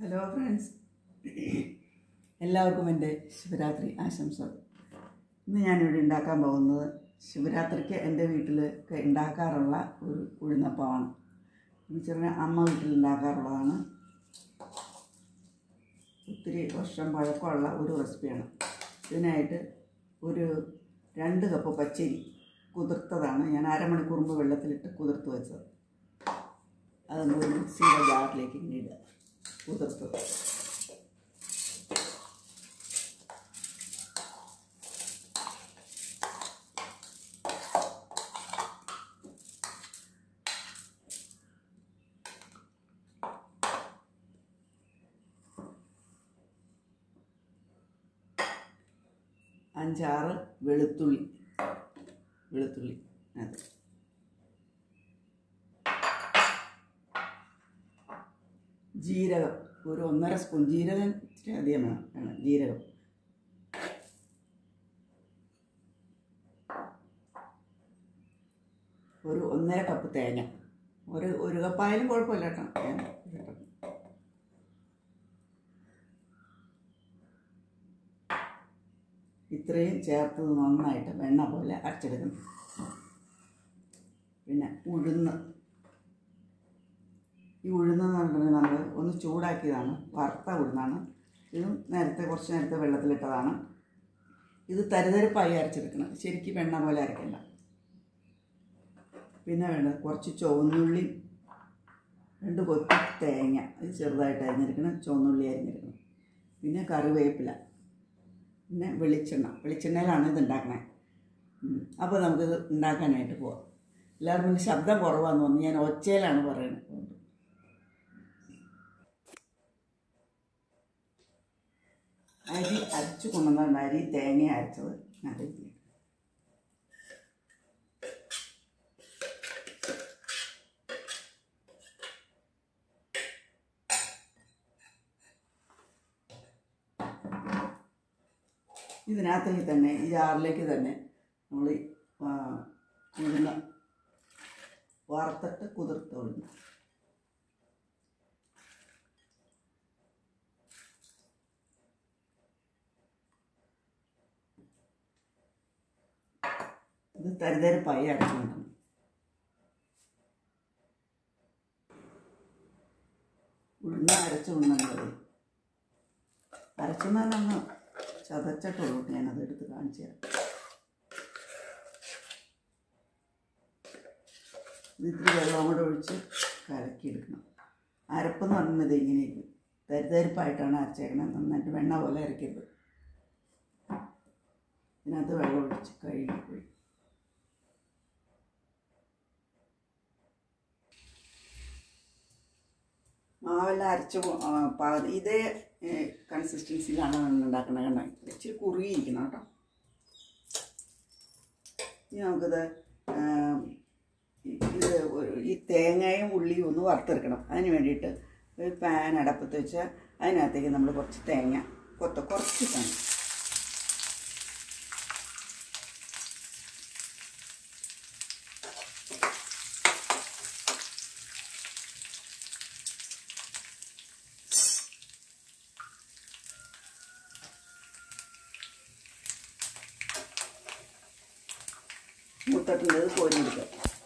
hello friends എല്ലാവർക്കും എൻ്റെ ശിവരാത്രി ആശംസകൾ ഇന്ന് ഞാനിവിടെ ഉണ്ടാക്കാൻ പോകുന്നത് ശിവരാത്രിക്ക് എൻ്റെ വീട്ടിൽ ഒക്കെ ഉണ്ടാക്കാറുള്ള ഒരു ഉഴുന്നപ്പമാണ് എന്ന് വെച്ചാൽ അമ്മ വീട്ടിൽ ഉണ്ടാക്കാറുള്ളതാണ് ഒത്തിരി വർഷം പഴക്കമുള്ള ഒരു റെസിപ്പിയാണ് ഇതിനായിട്ട് ഒരു രണ്ട് കപ്പ് പച്ചരി കുതിർത്തതാണ് ഞാൻ അരമണിക്കൂർ മുമ്പ് വെള്ളത്തിലിട്ട് കുതിർത്ത് വെച്ചത് അതൊന്ന് ഒരു മിക്സിയുടെ ജാറിലേക്ക് ഇങ്ങനെ ഇടുക കുതിർത്തത് അഞ്ചാറ് വെളുത്തുള്ളി വെളുത്തുള്ളി അത് ജീരകം ഒരു ഒന്നര സ്പൂൺ ജീരകം ഇച്ചിരി അധികം വേണം വേണം ജീരകം ഒരു ഒന്നര കപ്പ് തേങ്ങ ഒരു ഒരു കപ്പായാലും കുഴപ്പമില്ല കേട്ടോ തേങ്ങ കേട്ടോ ഇത്രയും ചേർത്തത് നന്നായിട്ട് വെണ്ണ പോലെ അരച്ചെടുക്കണം പിന്നെ ഉഴുന്ന് ഈ ഉഴുന്നെന്ന് പറഞ്ഞിട്ടുണ്ടെങ്കിൽ നമ്മൾ ഒന്ന് ചൂടാക്കിയതാണ് വറുത്ത ഉഴുന്നാണ് ഇതും നേരത്തെ കുറച്ച് നേരത്തെ വെള്ളത്തിലിട്ടതാണ് ഇത് തരിതരിപ്പായി അരച്ചെടുക്കണം ശരിക്കും വെണ്ണ പോലെ അരക്കണ്ട പിന്നെ വേണ്ടത് കുറച്ച് ചുവന്നുള്ളി രണ്ട് കൊത്തി തേങ്ങ ഇത് ചെറുതായിട്ട് അരിഞ്ഞെടുക്കണം ചുവന്നുള്ളി അരിഞ്ഞെടുക്കണം പിന്നെ കറിവേപ്പില പിന്നെ വെളിച്ചെണ്ണ വെളിച്ചെണ്ണയിലാണ് ഇത് ഉണ്ടാക്കണേ അപ്പോൾ നമുക്കിത് ഉണ്ടാക്കാനായിട്ട് പോവാം എല്ലാവരും മുന്നിൽ ശബ്ദം കുറവാന്ന് തോന്നുന്നു ഞാൻ ഒച്ചയിലാണ് പറയുന്നത് അരി അരച്ചു കൊണ്ടുവന്നുണ്ട് അരി തേങ്ങ അരച്ചത് അതിലേക്ക് ഇതിനകത്തേക്ക് തന്നെ ഈ ജാറിലേക്ക് തന്നെ നമ്മൾ ഉഴുന്ന വറുത്തിട്ട് കുതിർത്ത് ഉഴുന്ന ഇത് തരിതരിപ്പായി അരച്ചുകൊണ്ടാണ് ഉഴുന്ന അരച്ചുകൊണ്ടുള്ളത് അരച്ചെന്നാലൊന്ന് ചതച്ചിട്ടുള്ളൂ ഞാനത് എടുത്ത് കാണിച്ചു തരാം ഇത് ഇത്തിരി വെള്ളം കൂടെ ഒഴിച്ച് കലക്കിയെടുക്കണം അരപ്പെന്ന് പറയുന്നത് ഇങ്ങനെയിരിക്കും തരിതരിപ്പായിട്ടാണ് അരച്ചേക്കണം നന്നായിട്ട് വെണ്ണ പോലെ അരക്കരുത് ഇതിനകത്ത് വെള്ളം ഒഴിച്ച് കഴുകി പോയി മാവെല്ലാം അരച്ച് പാകം ഇതേ കൺസിസ്റ്റൻസിയിലാണ് നമ്മൾ ഉണ്ടാക്കുന്നത് കണ്ടോ ഇച്ചിരി കുറുകിയിരിക്കണം കേട്ടോ ഇനി നമുക്കിത് ഇത് ഈ തേങ്ങയും ഉള്ളിയും ഒന്ന് വറുത്തെടുക്കണം അതിന് വേണ്ടിയിട്ട് ഒരു പാൻ അടപ്പത്ത് വെച്ചാൽ അതിനകത്തേക്ക് നമ്മൾ കുറച്ച് തേങ്ങ കൊത്ത കുറച്ച് തേങ്ങ മുത്തട്ടുള്ളത് കോരിയെടുക്കുക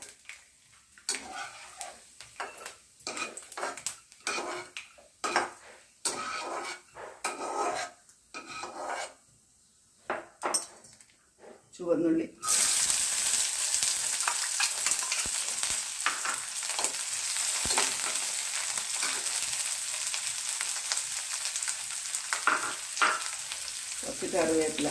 ചുവന്നുള്ളി കുറച്ച് കറിവേപ്പില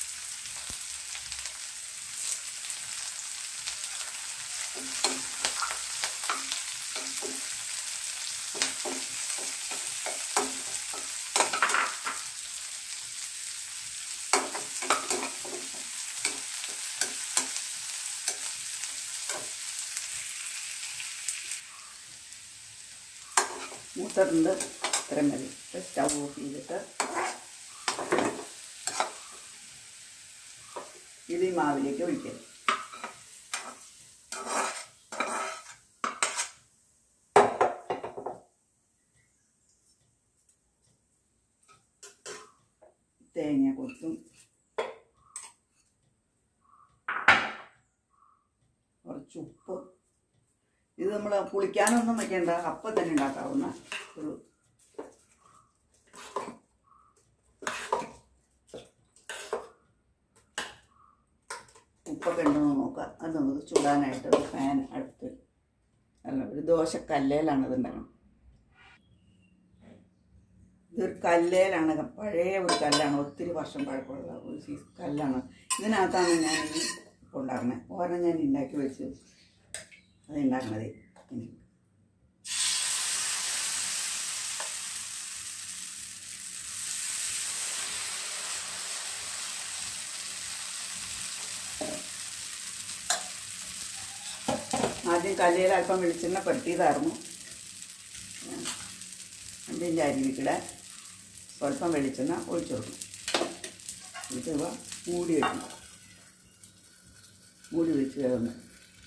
മൂത്തറുണ്ട് ഇത്ര മതി സ്റ്റൗ ഓഫ് ചെയ്തിട്ട് ഇത് ഈ മാവിലേക്ക് ഒഴിക്കുക ഒഴിക്കും കുറച്ച് ഉപ്പ് ഇത് നമ്മൾ പുളിക്കാനൊന്നും വയ്ക്കേണ്ട അപ്പം തന്നെ ഉണ്ടാക്കാവുന്ന ഒരു ഉപ്പൊക്കെ ഉണ്ടോ എന്ന് നോക്കാം അത് നമുക്ക് ചൂടാനായിട്ട് ഒരു ഫാൻ അടുത്ത് അല്ല ഒരു ദോശക്കല്ലേലാണ് ഇത് ഉണ്ടാക്കുന്നത് ഇതൊരു കല്ലേലാണ് പഴയ ഒരു കല്ലാണ് ഒത്തിരി വർഷം പഴക്കമുള്ള ഒരു സീസ് കല്ലാണ് ഇതിനകത്താണ് ഞാൻ ഈ ഇപ്പം ഉണ്ടാക്കുന്നത് ഓരോ ഞാൻ ഉണ്ടാക്കി വെച്ച് അത് ഉണ്ടാക്കണത് ഇനി ആദ്യം കല്ലിൽ അല്പം വെളിച്ചെണ്ണ പെരട്ടിയതായിരുന്നു അതിൻ്റെ അരിവിക്കിടെ സ്വല്പം വെളിച്ചെണ്ണ ഒഴിച്ചു കൊടുക്കും എന്നിട്ട് ഇവ മൂടി വെക്കണം മൂടി വെച്ച് വേണം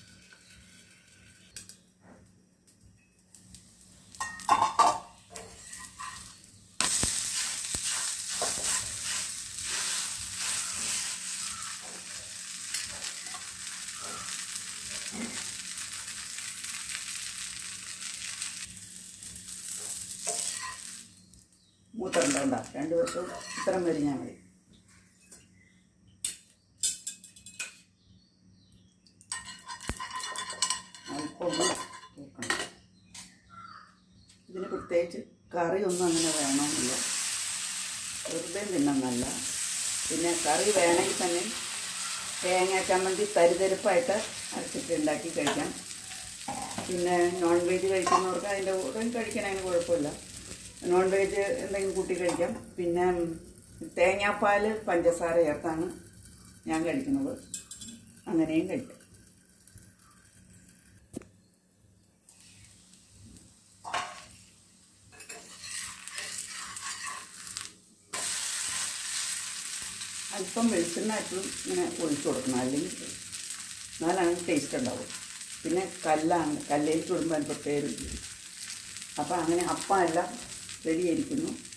മൂത്തറുണ്ടണ്ട രണ്ട് വർഷം ഇത്രയും വരിഞ്ഞാൽ മതി അല്പം ഒന്ന് തൂക്കണം ഇതിന് പ്രത്യേകിച്ച് കറിയൊന്നും അങ്ങനെ വേണമെന്നില്ല വെറുതെ തിന്നന്നല്ല പിന്നെ കറി വേണമെങ്കിൽ തന്നെ തേങ്ങ ചമ്മന്തി തരിതരിപ്പായിട്ട് അരച്ചിട്ട് ഉണ്ടാക്കി കഴിക്കാം പിന്നെ നോൺ വെജ് കഴിക്കുന്നവർക്ക് അതിൻ്റെ കൂടെ കഴിക്കണതിന് കുഴപ്പമില്ല നോൺ വെജ് എന്തെങ്കിലും കൂട്ടി കഴിക്കാം പിന്നെ തേങ്ങാപ്പാൽ പഞ്ചസാര ചേർത്താണ് ഞാൻ കഴിക്കുന്നത് അങ്ങനെയും കഴിക്കാം അല്പം വെളിച്ചെണ്ണ എപ്പോഴും ഇങ്ങനെ ഒഴിച്ചു കൊടുക്കണം അല്ലെങ്കിൽ എന്നാലാണ് ടേസ്റ്റ് ഉണ്ടാവും പിന്നെ കല്ലാണ് കല്ലിൽ ചുടുമ്പോൾ പ്രത്യേക രുചി അപ്പോൾ അങ്ങനെ അപ്പം എല്ലാം റെഡിയായിരിക്കുന്നു